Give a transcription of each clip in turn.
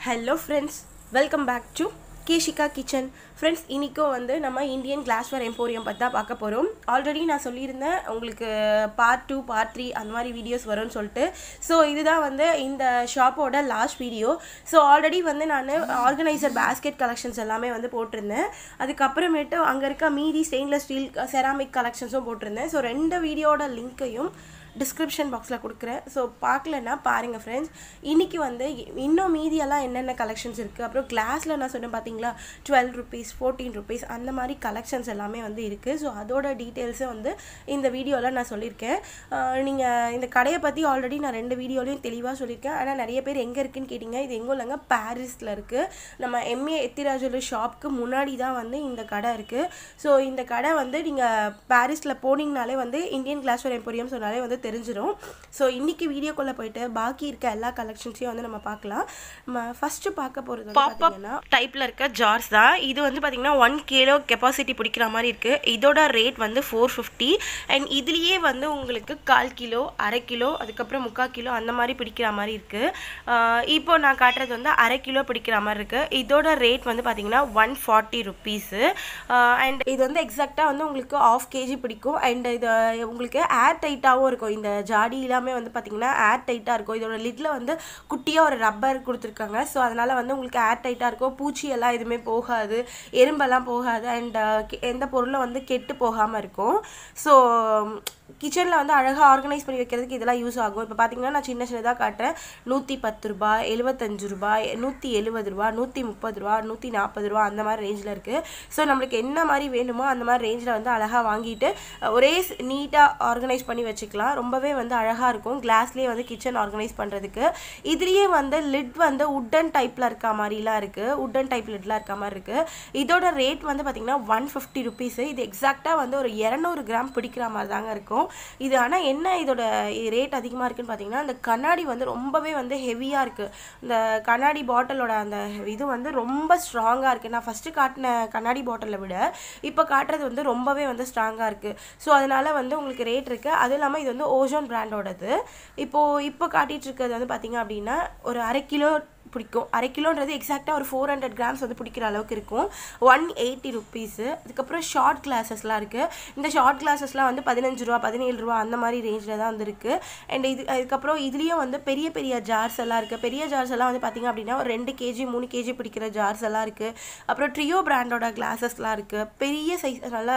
hello friends welcome back to Keshika kitchen friends இன்றைக்கும் வந்து நம்ம இந்தியன் கிளாஸ்வேர் எம்போரியம் பற்றி தான் பார்க்க போகிறோம் ஆல்ரெடி நான் சொல்லியிருந்தேன் உங்களுக்கு பார்ட் டூ பார்ட் த்ரீ அந்த மாதிரி வீடியோஸ் வரும்னு சொல்லிட்டு ஸோ இதுதான் வந்து இந்த ஷாப்போட லாஸ்ட் வீடியோ ஸோ ஆல்ரெடி வந்து நான் ஆர்கனைசர் பேஸ்கெட் கலெக்ஷன்ஸ் எல்லாமே வந்து போட்டிருந்தேன் அதுக்கப்புறமேட்டு அங்கே இருக்க மீதி ஸ்டெயின்லெஸ் ஸ்டீல் செராமிக் கலெக்ஷன்ஸும் போட்டிருந்தேன் ஸோ ரெண்டு வீடியோட லிங்க்கையும் டிஸ்கிரிப்ஷன் பாக்ஸில் கொடுக்குறேன் ஸோ பார்க்கலன்னா பாருங்கள் ஃப்ரெண்ட்ஸ் இன்றைக்கி வந்து இன்னும் மீதியெல்லாம் என்னென்ன கலெக்ஷன்ஸ் இருக்குது அப்புறம் கிளாஸில் நான் சொன்னேன் பார்த்தீங்களா டுவெல் ருபீஸ் ஃபோர்டீன் ருபீஸ் அந்த மாதிரி கலெக்ஷன்ஸ் எல்லாமே வந்து இருக்குது ஸோ அதோட டீட்டெயில்ஸும் வந்து இந்த வீடியோவில் நான் சொல்லியிருக்கேன் நீங்கள் இந்த கடையை பற்றி ஆல்ரெடி நான் ரெண்டு வீடியோலையும் தெளிவாக சொல்லியிருக்கேன் ஆனால் நிறைய பேர் எங்கே இருக்குன்னு கேட்டிங்க இது எங்கே இல்லைங்க பாரிஸில் இருக்குது நம்ம எம்ஏ எத்திராஜுலு ஷாப்க்கு முன்னாடி தான் வந்து இந்த கடை இருக்குது ஸோ இந்த கடை வந்து நீங்கள் பாரிஸில் போனீங்கனாலே வந்து இந்தியன் கிளாஸ்வேர் எம்போரியம் சொன்னாலே வந்து தெரிஞ்சிடும் ஸோ இன்றைக்கி வீடியோக்குள்ளே போயிட்டு பாக்கி இருக்க எல்லா கலெக்ஷன்ஸையும் வந்து நம்ம பார்க்கலாம் நம்ம ஃபஸ்ட்டு பார்க்க போகிறது பார்த்தீங்கன்னா டைப்பில் இருக்க ஜார்ஸ் தான் இது வந்து பார்த்திங்கன்னா ஒன் கிலோ கெப்பாசிட்டி பிடிக்கிற மாதிரி இருக்குது இதோட ரேட் வந்து ஃபோர் ஃபிஃப்டி அண்ட் இதுலேயே வந்து உங்களுக்கு கால் கிலோ அரை கிலோ அதுக்கப்புறம் முக்கால் கிலோ அந்த மாதிரி பிடிக்கிற மாதிரி இருக்குது இப்போ நான் காட்டுறது வந்து அரை கிலோ பிடிக்கிற மாதிரி இருக்குது இதோட ரேட் வந்து பார்த்திங்கன்னா ஒன் ஃபார்ட்டி ருப்பீஸு அண்ட் இது வந்து எக்ஸாக்டாக வந்து உங்களுக்கு ஆஃப் கேஜி பிடிக்கும் அண்ட் இது உங்களுக்கு ஏர் டைட்டாகவும் இருக்கும் இந்த ஜாடி எல்லாமே வந்து பார்த்திங்கன்னா ஏர் டைட்டாக இருக்கும் இதோட லிட்டில் வந்து குட்டியாக ஒரு ரப்பர் கொடுத்துருக்காங்க ஸோ அதனால் வந்து உங்களுக்கு ஏர் டைட்டாக இருக்கும் பூச்சி எல்லாம் எதுவுமே போகாது எறும்பெல்லாம் போகாது அண்ட் எந்த பொருளும் வந்து கெட்டு போகாமல் இருக்கும் ஸோ கிச்சனில் வந்து அழகாக ஆர்கனைஸ் பண்ணி வைக்கிறதுக்கு இதெல்லாம் யூஸ் ஆகும் இப்போ பார்த்தீங்கன்னா நான் சின்ன சின்னதாக காட்டுறேன் நூற்றி பத்து ரூபாய் எழுபத்தஞ்சு ரூபாய் நூற்றி எழுபது ரூபா நூற்றி முப்பது ரூபா நூற்றி நாற்பது ரூபா அந்த மாதிரி ரேஞ்சில் இருக்குது ஸோ நம்மளுக்கு என்ன மாதிரி வேணுமோ அந்த மாதிரி ரேஞ்சில் வந்து அழகாக வாங்கிட்டு ஒரே நீட்டாக ஆர்கனைஸ் பண்ணி வச்சுக்கலாம் ரொம்பவே வந்து அழகாக இருக்கும் கிளாஸ்லேயே வந்து கிச்சன் ஆர்கனைஸ் பண்ணுறதுக்கு இதுலேயே வந்து லிட் வந்து உட்டன் டைப்பில் இருக்க மாதிரிலாம் இருக்குது உட்டன் டைப் லிட்லாம் இருக்க மாதிரி இருக்குது இதோட ரேட் வந்து பார்த்திங்கன்னா ஒன் ஃபிஃப்டி ருபீஸு இது எக்ஸாக்டாக வந்து ஒரு இரநூறு கிராம் பிடிக்கிற மாதிரி தாங்க இருக்கும் இது ஆனால் என்ன இதோட ரேட் அதிகமாக இருக்குன்னு பார்த்தீங்கன்னா இந்த கண்ணாடி வந்து ரொம்பவே வந்து ஹெவியாக இருக்குது இந்த கண்ணாடி பாட்டிலோட அந்த இது வந்து ரொம்ப ஸ்ட்ராங்காக இருக்குது நான் ஃபஸ்ட்டு காட்டின கண்ணாடி பாட்டிலை விட இப்போ காட்டுறது வந்து ரொம்பவே வந்து ஸ்ட்ராங்காக இருக்குது ஸோ அதனால் வந்து உங்களுக்கு ரேட் இருக்குது அதுவும் இல்லாமல் இது வந்து ஓஜோன் பிராண்டோடது இப்போது இப்போ காட்டிகிட்டு இருக்கிறது வந்து பார்த்திங்க அப்படின்னா ஒரு அரை கிலோ பிடிக்கும் அரை கிலோன்றது எக்ஸாக்டாக ஒரு ஃபோர் ஹண்ட்ரட் கிராம்ஸ் வந்து பிடிக்கிற அளவுக்கு இருக்கும் ஒன் எயிட்டி ருப்பீஸு அதுக்கப்புறம் ஷார்ட் கிளாஸஸ்லாம் இருக்குது இந்த ஷார்ட் கிளாஸஸ்லாம் வந்து பதினஞ்சு ரூபா பதினேழு ரூபா அந்த மாதிரி ரேஞ்சில் தான் வந்து இருக்குது அண்ட் இது அதுக்கப்புறம் இதுலேயும் வந்து பெரிய பெரிய ஜார்ஸ் எல்லாம் இருக்குது பெரிய ஜார்ஸ் எல்லாம் வந்து பார்த்திங்க அப்படின்னா ஒரு ரெண்டு கேஜி மூணு கேஜி பிடிக்கிற ஜார்ஸ் எல்லாம் இருக்குது அப்புறம் ட்ரியோ பிராண்டோட கிளாஸஸ்லாம் இருக்குது பெரிய சைஸ் நல்லா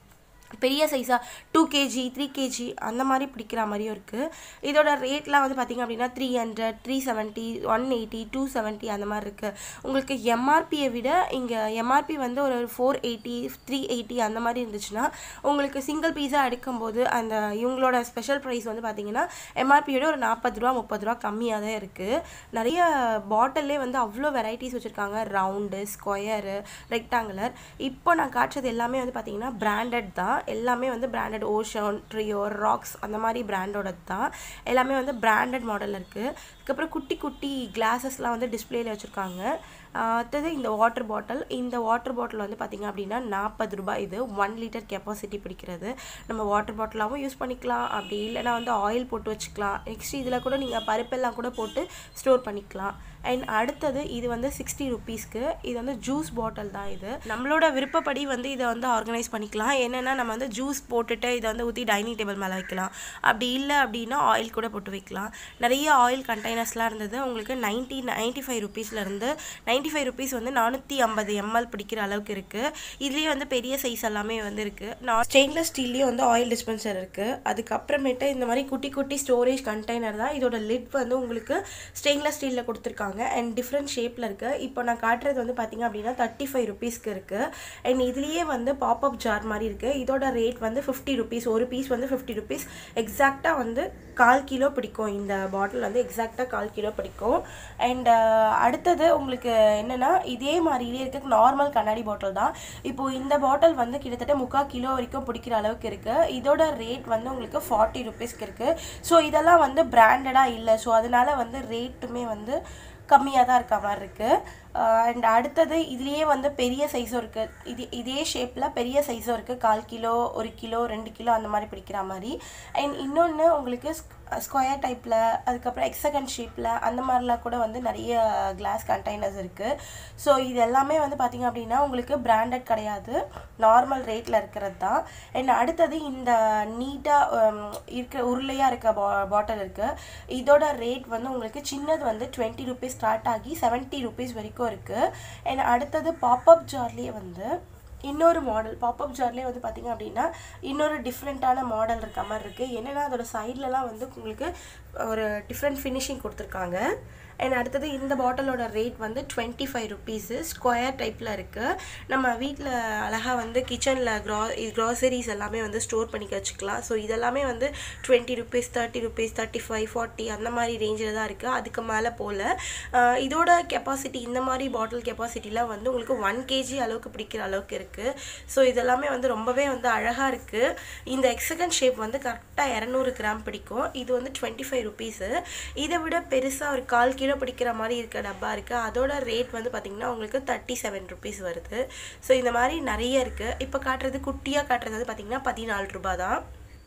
பெரிய சைஸாக டூ கேஜி த்ரீ கேஜி அந்த மாதிரி பிடிக்கிற மாதிரியும் இருக்குது இதோட ரேட்லாம் வந்து பார்த்திங்க அப்படின்னா three hundred three seventy one eighty two seventy அந்த மாதிரி இருக்குது உங்களுக்கு எம்ஆர்பியை விட இங்கே எம்ஆர்பி வந்து ஒரு ஃபோர் எயிட்டி த்ரீ எயிட்டி அந்த மாதிரி இருந்துச்சுன்னா உங்களுக்கு சிங்கிள் பீஸாக எடுக்கும்போது அந்த இவங்களோட ஸ்பெஷல் ப்ரைஸ் வந்து பார்த்திங்கன்னா எம்ஆர்பியோட ஒரு நாற்பது ரூபா முப்பது ரூபா கம்மியாக தான் இருக்குது நிறைய பாட்டிலே வந்து அவ்வளோ வெரைட்டிஸ் வச்சுருக்காங்க ரவுண்டு ஸ்கொயரு ரெக்டாங்குலர் இப்போ நான் காட்டுறது எல்லாமே வந்து பார்த்திங்கன்னா பிராண்டட் தான் எல்லாமே வந்து பிராண்டட் ஓஷன் ட்ரியோ ராக்ஸ் அந்த மாதிரி பிராண்டோட தான் எல்லாமே வந்து பிராண்டட் மாடலில் இருக்குது அதுக்கப்புறம் குட்டி குட்டி கிளாஸஸ்லாம் வந்து டிஸ்பிளேல வச்சுருக்காங்க அடுத்தது இந்த வாட்டர் பாட்டில் இந்த வாட்டர் பாட்டில் வந்து பார்த்திங்க அப்படின்னா நாற்பது ரூபாய் இது ஒன் லிட்டர் கெப்பாசிட்டி பிடிக்கிறது நம்ம வாட்டர் பாட்டிலாகவும் யூஸ் பண்ணிக்கலாம் அப்படி இல்லைனா வந்து ஆயில் போட்டு வச்சுக்கலாம் நெக்ஸ்ட் இதில் கூட நீங்கள் பருப்பெல்லாம் கூட போட்டு ஸ்டோர் பண்ணிக்கலாம் அண்ட் அடுத்தது இது வந்து சிக்ஸ்டி ருப்பீஸ்க்கு இது வந்து ஜூஸ் பாட்டில் தான் இது நம்மளோட விருப்பப்படி வந்து இதை வந்து ஆர்கனைஸ் பண்ணிக்கலாம் என்னென்னா நம்ம வந்து ஜூஸ் போட்டுட்டு இதை வந்து ஊற்றி டைனிங் டேபிள் மேலே வைக்கலாம் அப்படி இல்லை அப்படின்னா ஆயில் கூட போட்டு வைக்கலாம் நிறைய ஆயில் கண்டெய்னர்ஸ்லாம் இருந்தது உங்களுக்கு நைன்ட்டி நைன்ட்டி ஃபைவ் ருப்பீஸ்லேருந்து நைன்ட்டி ஃபைவ் ருபீஸ் வந்து நானூற்றி ஐம்பது எம்எல் பிடிக்கிற அளவுக்கு இருக்குது இதுலேயே வந்து பெரிய சைஸ் எல்லாமே வந்து இருக்குது நான் ஸ்டெயின்லெஸ் ஸ்டீல்லேயே வந்து ஆயில் டிஸ்பென்சர் இருக்குது அதுக்கப்புறமேட்டு இந்த மாதிரி குட்டி குட்டி ஸ்டோரேஜ் கண்டெய்னர் தான் இதோட லிட் வந்து உங்களுக்கு ஸ்டெயின்லெஸ் ஸ்டீலில் கொடுத்துருக்காங்க அண்ட் டிஃப்ரெண்ட் ஷேப்பில் இருக்குது இப்போ நான் காட்டுறது வந்து பார்த்திங்க அப்படின்னா தேர்ட்டி ஃபைவ் ருபீஸ்க்கு இருக்குது அண்ட் இதுலேயே வந்து பாப்அப் ஜார் மாதிரி இருக்குது இதோட ரேட் வந்து ஃபிஃப்டி ருபீஸ் ஒரு பீஸ் வந்து ஃபிஃப்டி ருபீஸ் எக்ஸாக்டாக வந்து கால் கிலோ பிடிக்கும் இந்த பாட்டில் வந்து எக்ஸாக்டாக கால் கிலோ பிடிக்கும் அண்ட் அடுத்தது உங்களுக்கு என்னென்னா இதே மாதிரிலே இருக்க நார்மல் கண்ணாடி பாட்டில் தான் இப்போது இந்த பாட்டில் வந்து கிட்டத்தட்ட முக்கால் கிலோ வரைக்கும் பிடிக்கிற அளவுக்கு இருக்குது இதோட ரேட் வந்து உங்களுக்கு ஃபார்ட்டி ருபீஸ்க்கு இருக்குது ஸோ இதெல்லாம் வந்து பிராண்டடாக இல்லை ஸோ அதனால வந்து ரேட்டுமே வந்து கம்மியாக தான் இருக்க மாதிரி இருக்குது அண்ட் அடுத்தது இதுலேயே வந்து பெரிய சைஸும் இருக்குது இது இதே ஷேப்பில் பெரிய சைஸும் இருக்குது கால் கிலோ ஒரு கிலோ ரெண்டு கிலோ அந்த மாதிரி பிடிக்கிற மாதிரி அண்ட் இன்னொன்று உங்களுக்கு ஸ்கொயர் டைப்பில் அதுக்கப்புறம் எக்ஸகன் ஷேப்பில் அந்த மாதிரிலாம் கூட வந்து நிறைய கிளாஸ் கண்டெய்னர்ஸ் இருக்குது ஸோ இது எல்லாமே வந்து பார்த்திங்க அப்படின்னா உங்களுக்கு பிராண்டட் கிடையாது நார்மல் ரேட்டில் இருக்கிறது தான் அண்ட் அடுத்தது இந்த நீட்டாக இருக்கிற உருளையாக இருக்க பா பாட்டில் இருக்குது இதோட ரேட் வந்து உங்களுக்கு சின்னது வந்து டுவெண்ட்டி ருபீஸ் ஸ்டார்ட் ஆகி செவன்ட்டி ருபீஸ் வரைக்கும் இருக்குது அண்ட் அடுத்தது பாப்அப் ஜார்லேயே வந்து இன்னொரு மாடல் பாப்அப் ஜார்லேயே வந்து பார்த்திங்க அப்படின்னா இன்னொரு டிஃப்ரெண்ட்டான மாடல் இருக்க மாதிரி இருக்குது என்னென்னா அதோட சைட்லலாம் வந்து உங்களுக்கு ஒரு டிஃப்ரெண்ட் ஃபினிஷிங் கொடுத்துருக்காங்க அண்ட் அடுத்தது இந்த பாட்டிலோட ரேட் வந்து டுவெண்ட்டி ஃபைவ் ருபீஸு ஸ்கொயர் டைப்பில் இருக்குது நம்ம வீட்டில் அழகாக வந்து கிச்சனில் க்ரா க்ராசரிஸ் எல்லாமே வந்து ஸ்டோர் பண்ணிக்க வச்சுக்கலாம் ஸோ இதெல்லாமே வந்து twenty rupees thirty rupees thirty five forty அந்த மாதிரி ரேஞ்சில் தான் இருக்குது அதுக்கு மேலே போல் ஆஹ் இதோட கெப்பாசிட்டி இந்த மாதிரி பாட்டில் கெப்பாசிட்டிலாம் வந்து உங்களுக்கு ஒன் கேஜி அளவுக்கு பிடிக்கிற அளவுக்கு இருக்குது ஸோ இதெல்லாமே வந்து ரொம்பவே வந்து அழகாக இருக்குது இந்த எக்ஸகன் ஷேப் வந்து கரெக்டாக இரநூறு கிராம் பிடிக்கும் இது வந்து டுவெண்ட்டி ஃபைவ் ருபீஸு இதை விட பெருசாக ஒரு கால் கிலோ பிடிக்கிற மாதிரி இருக்க டப்பா இருக்குது அதோட ரேட் வந்து பார்த்திங்கன்னா உங்களுக்கு தேர்ட்டி செவன் ருபீஸ் வருது ஸோ இந்த மாதிரி நிறைய இருக்குது இப்போ காட்டுறது குட்டியாக காட்டுறது வந்து பார்த்திங்கன்னா பதினாலு ரூபாய் தான்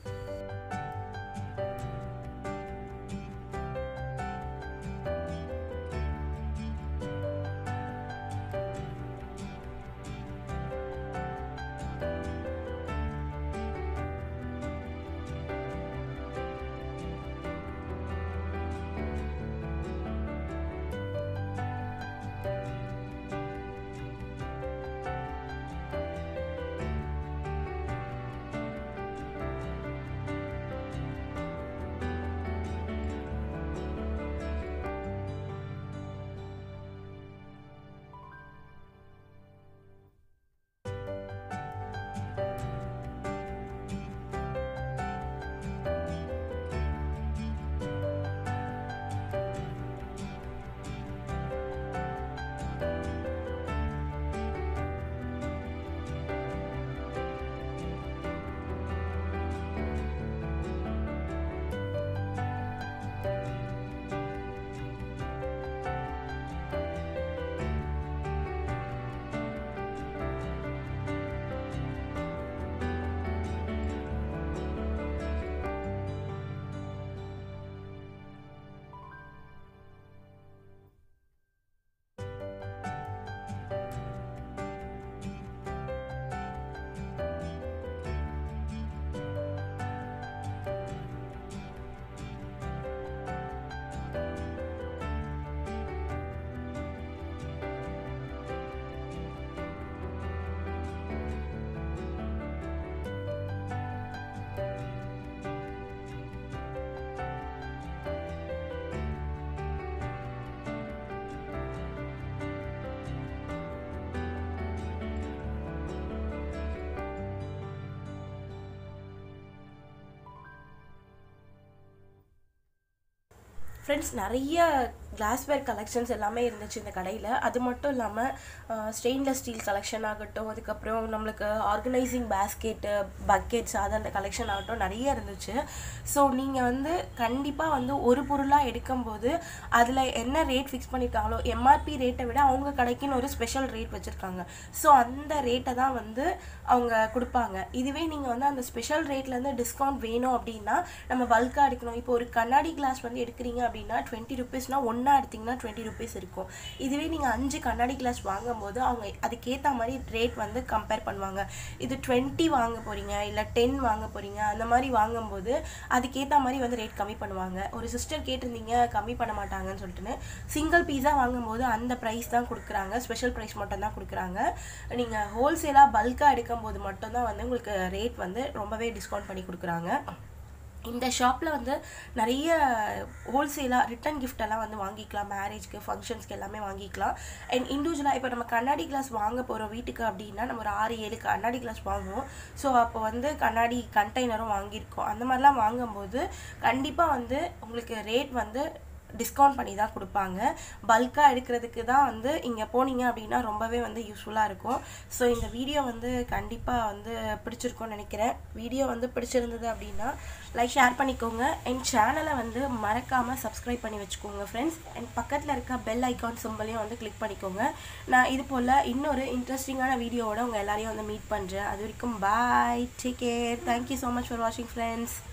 ஃப்ரெண்ட்ஸ் நிறைய கிளாஸ்வேர் கலெக்ஷன்ஸ் எல்லாமே இருந்துச்சு இந்த கடையில் அது மட்டும் இல்லாமல் ஸ்டெயின்லெஸ் ஸ்டீல் கலெக்ஷன் ஆகட்டும் அதுக்கப்புறம் நம்மளுக்கு ஆர்கனைசிங் பேஸ்கெட்டு பக்கெட்ஸ் அது அந்த கலெக்ஷன் ஆகட்டும் நிறைய இருந்துச்சு ஸோ நீங்கள் வந்து கண்டிப்பாக வந்து ஒரு பொருளாக எடுக்கும்போது அதில் என்ன ரேட் ஃபிக்ஸ் பண்ணியிருக்காங்களோ எம்ஆர்பி ரேட்டை விட அவங்க கடைக்குன்னு ஒரு ஸ்பெஷல் ரேட் வச்சுருக்காங்க ஸோ அந்த ரேட்டை தான் வந்து அவங்க கொடுப்பாங்க இதுவே நீங்கள் வந்து அந்த ஸ்பெஷல் ரேட்லேருந்து டிஸ்கவுண்ட் வேணும் அப்படின்னா நம்ம பல்காக எடுக்கணும் இப்போ ஒரு கண்ணாடி கிளாஸ் வந்து எடுக்கிறீங்க அப்படின்னா டுவெண்ட்டி ருபீஸ்னால் ஒன்றா எடுத்திங்கன்னா டுவெண்ட்டி ருபீஸ் இருக்கும் இதுவே நீங்கள் அஞ்சு கண்ணாடி கிளாஸ் வாங்கும்போது அவங்க அதுக்கேற்ற மாதிரி ரேட் வந்து கம்பேர் பண்ணுவாங்க இது டுவெண்ட்டி வாங்க போகிறீங்க இல்லை டென் வாங்க போகிறீங்க அந்த மாதிரி வாங்கும்போது அதுக்கேற்ற மாதிரி வந்து ரேட் கம்மி பண்ணுவாங்க ஒரு சிஸ்டர் கேட்டிருந்தீங்க கம்மி பண்ண மாட்டாங்கன்னு சொல்லிட்டுன்னு சிங்கிள் பீஸாக வாங்கும்போது அந்த ப்ரைஸ் தான் கொடுக்குறாங்க ஸ்பெஷல் ப்ரைஸ் மட்டும் தான் கொடுக்குறாங்க நீங்கள் ஹோல்சேலாக பல்காக எடுக்கும்போது மட்டும்தான் வந்து உங்களுக்கு ரேட் வந்து ரொம்பவே டிஸ்கவுண்ட் பண்ணி கொடுக்குறாங்க இந்த ஷாப்பில் வந்து நிறைய ஹோல்சேலாக ரிட்டன் gift எல்லாம் வந்து வாங்கிக்கலாம் மேரேஜ்க்கு ஃபங்க்ஷன்ஸ்க்கு எல்லாமே வாங்கிக்கலாம் அண்ட் இண்டிவிஜுவலாக இப்போ நம்ம கண்ணாடி கிளாஸ் வாங்க போகிறோம் வீட்டுக்கு அப்படின்னா நம்ம ஒரு ஆறு ஏழு கண்ணாடி கிளாஸ் வாங்குவோம் ஸோ அப்போ வந்து கண்ணாடி கண்டெய்னரும் வாங்கியிருக்கோம் அந்த மாதிரிலாம் வாங்கும்போது கண்டிப்பாக வந்து உங்களுக்கு ரேட் வந்து டிஸ்கவுண்ட் பண்ணி தான் கொடுப்பாங்க பல்காக எடுக்கிறதுக்கு தான் வந்து இங்கே போனீங்க அப்படின்னா ரொம்பவே வந்து யூஸ்ஃபுல்லாக இருக்கும் ஸோ இந்த வீடியோ வந்து கண்டிப்பாக வந்து பிடிச்சிருக்கும்னு நினைக்கிறேன் வீடியோ வந்து பிடிச்சிருந்தது அப்படின்னா லைக் ஷேர் பண்ணிக்கோங்க என் சேனலை வந்து மறக்காமல் சப்ஸ்கிரைப் பண்ணி வச்சுக்கோங்க ஃப்ரெண்ட்ஸ் அண்ட் பக்கத்தில் இருக்க பெல் ஐக்கான் சிம்பிளையும் வந்து கிளிக் பண்ணிக்கோங்க நான் இது போல் இன்னொரு இன்ட்ரெஸ்டிங்கான வீடியோவோட உங்கள் எல்லாரையும் வந்து மீட் பண்ணுறேன் அது வரைக்கும் bye take care thank you so much for வாட்சிங் ஃப்ரெண்ட்ஸ்